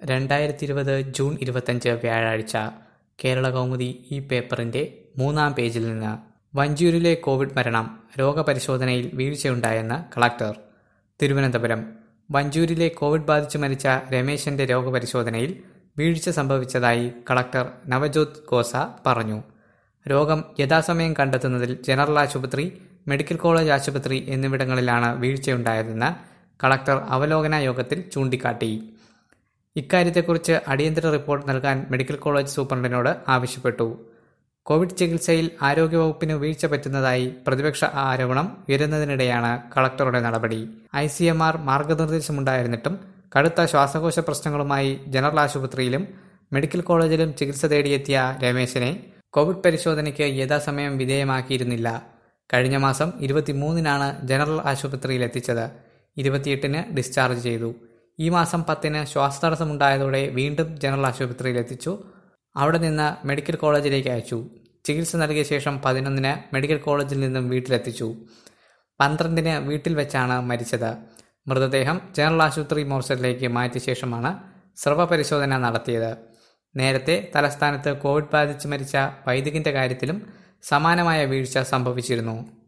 രണ്ടായിരത്തി ഇരുപത് ജൂൺ ഇരുപത്തഞ്ച് വ്യാഴാഴ്ച കേരള കൗമുദി ഈ പേപ്പറിന്റെ മൂന്നാം പേജിൽ നിന്ന് വഞ്ചൂരിലെ കോവിഡ് മരണം രോഗപരിശോധനയിൽ വീഴ്ചയുണ്ടായെന്ന് കളക്ടർ തിരുവനന്തപുരം വഞ്ചൂരിലെ കോവിഡ് ബാധിച്ച് മരിച്ച രമേശന്റെ രോഗപരിശോധനയിൽ വീഴ്ച സംഭവിച്ചതായി കളക്ടർ നവജോത് ഖോസ പറഞ്ഞു രോഗം യഥാസമയം കണ്ടെത്തുന്നതിൽ ജനറൽ ആശുപത്രി മെഡിക്കൽ കോളേജ് ആശുപത്രി എന്നിവിടങ്ങളിലാണ് വീഴ്ചയുണ്ടായതെന്ന് കളക്ടർ അവലോകന യോഗത്തിൽ ചൂണ്ടിക്കാട്ടി ഇക്കാര്യത്തെക്കുറിച്ച് അടിയന്തര റിപ്പോർട്ട് നൽകാൻ മെഡിക്കൽ കോളേജ് സൂപ്രണ്ടിനോട് ആവശ്യപ്പെട്ടു കോവിഡ് ചികിത്സയിൽ ആരോഗ്യവകുപ്പിന് വീഴ്ച പറ്റുന്നതായി പ്രതിപക്ഷ ആരോപണം ഉയരുന്നതിനിടെയാണ് കളക്ടറുടെ നടപടി ഐ സി എം ആർ മാർഗനിർദ്ദേശമുണ്ടായിരുന്നിട്ടും കടുത്ത ശ്വാസകോശ പ്രശ്നങ്ങളുമായി ജനറൽ ആശുപത്രിയിലും മെഡിക്കൽ കോളേജിലും ചികിത്സ തേടിയെത്തിയ രമേശനെ കോവിഡ് പരിശോധനയ്ക്ക് യഥാസമയം വിധേയമാക്കിയിരുന്നില്ല കഴിഞ്ഞ മാസം ഇരുപത്തിമൂന്നിനാണ് ജനറൽ ആശുപത്രിയിൽ എത്തിച്ചത് ഇരുപത്തിയെട്ടിന് ഡിസ്ചാർജ് ചെയ്തു ഈ മാസം പത്തിന് ശ്വാസതടസ്സമുണ്ടായതോടെ വീണ്ടും ജനറൽ ആശുപത്രിയിൽ എത്തിച്ചു അവിടെ നിന്ന് മെഡിക്കൽ കോളേജിലേക്ക് അയച്ചു ചികിത്സ നൽകിയ ശേഷം പതിനൊന്നിന് മെഡിക്കൽ കോളേജിൽ നിന്നും വീട്ടിലെത്തിച്ചു പന്ത്രണ്ടിന് വീട്ടിൽ വെച്ചാണ് മരിച്ചത് മൃതദേഹം ജനറൽ ആശുപത്രി മോർച്ചറിലേക്ക് മാറ്റിയ ശേഷമാണ് സ്രവ പരിശോധന നടത്തിയത് നേരത്തെ തലസ്ഥാനത്ത് കോവിഡ് ബാധിച്ച് മരിച്ച വൈദികന്റെ കാര്യത്തിലും സമാനമായ വീഴ്ച സംഭവിച്ചിരുന്നു